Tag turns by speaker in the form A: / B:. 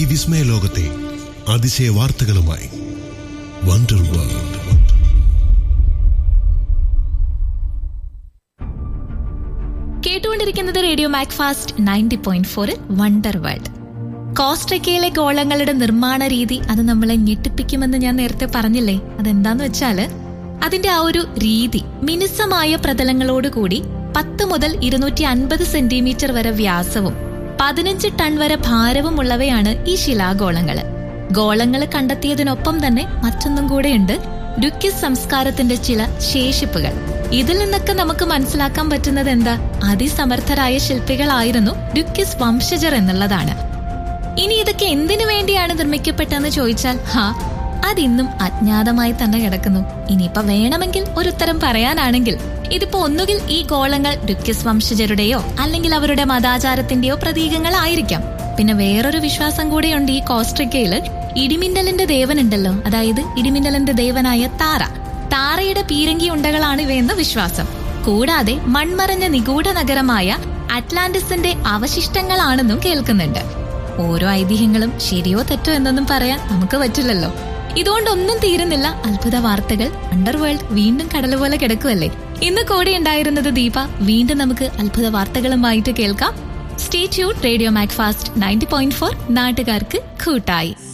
A: വിസ്മയ ലോകത്തെ അതിശയ വാർത്തകളുമായി വണ്ടർ വേൾഡ്
B: കേട്ടുകൊണ്ടിരിക്കുന്നത് radio Mac Fast ninety point ഫോറിൽ വണ്ടർ വേൾഡ് കോസ്റ്ററിക്കയിലെ ഗോളങ്ങളുടെ നിർമ്മാണ രീതി അത് നമ്മളെ ഞെട്ടിപ്പിക്കുമെന്ന് ഞാൻ നേരത്തെ പറഞ്ഞില്ലേ അതെന്താന്ന് വെച്ചാല് അതിന്റെ ആ ഒരു രീതി മിനുസമായ പ്രതലങ്ങളോടുകൂടി പത്ത് മുതൽ ഇരുന്നൂറ്റി അൻപത് സെന്റിമീറ്റർ വരെ വ്യാസവും പതിനഞ്ച് ടൺ വരെ ഭാരവുമുള്ളവയാണ് ഈ ശിലാഗോളങ്ങള് ഗോളങ്ങൾ കണ്ടെത്തിയതിനൊപ്പം തന്നെ മറ്റൊന്നും കൂടെയുണ്ട് ഡുക്കിസ് സംസ്കാരത്തിന്റെ ചില ശേഷിപ്പുകൾ ഇതിൽ നിന്നൊക്കെ നമുക്ക് മനസ്സിലാക്കാൻ പറ്റുന്നത് എന്താ അതിസമർത്ഥരായ ശില്പികളായിരുന്നു ഡുക്കിസ് വംശജർ എന്നുള്ളതാണ് ഇനി ഇതൊക്കെ എന്തിനു വേണ്ടിയാണ് നിർമ്മിക്കപ്പെട്ടതെന്ന് ചോദിച്ചാൽ ഹാ അതിന്നും അജ്ഞാതമായി തന്നെ കിടക്കുന്നു ഇനിയിപ്പോ വേണമെങ്കിൽ ഒരു ഉത്തരം പറയാനാണെങ്കിൽ ഇതിപ്പോ ഒന്നുകിൽ ഈ ഗോളങ്ങൾ ഡുക്കിസ് വംശജരുടെയോ അല്ലെങ്കിൽ അവരുടെ മതാചാരത്തിന്റെയോ പ്രതീകങ്ങളായിരിക്കാം പിന്നെ വേറൊരു വിശ്വാസം കൂടെയുണ്ട് ഈ കോസ്ട്രിക്കയില് ഇടിമിന്നലിന്റെ ദേവനുണ്ടല്ലോ അതായത് ഇടിമിന്നലിന്റെ ദേവനായ താറ താറയുടെ പീരങ്കി ഉണ്ടകളാണ് ഇവയെന്ന് വിശ്വാസം കൂടാതെ മൺമറഞ്ഞ നിഗൂഢ നഗരമായ അറ്റ്ലാന്റിസിന്റെ അവശിഷ്ടങ്ങളാണെന്നും കേൾക്കുന്നുണ്ട് ഓരോ ഐതിഹ്യങ്ങളും ശരിയോ തെറ്റോ എന്നൊന്നും പറയാൻ നമുക്ക് പറ്റില്ലല്ലോ ഇതുകൊണ്ടൊന്നും തീരുന്നില്ല അത്ഭുത വാർത്തകൾ അണ്ടർവേൾഡ് വീണ്ടും കടൽ പോലെ കിടക്കുമല്ലേ ഇന്ന് കൂടെ ഉണ്ടായിരുന്നത് ദീപ വീണ്ടും നമുക്ക് അത്ഭുത വാർത്തകളുമായിട്ട് കേൾക്കാം stay tune radio Mac Fast ninety point four നാട്ടുകാർക്ക് കൂട്ടായി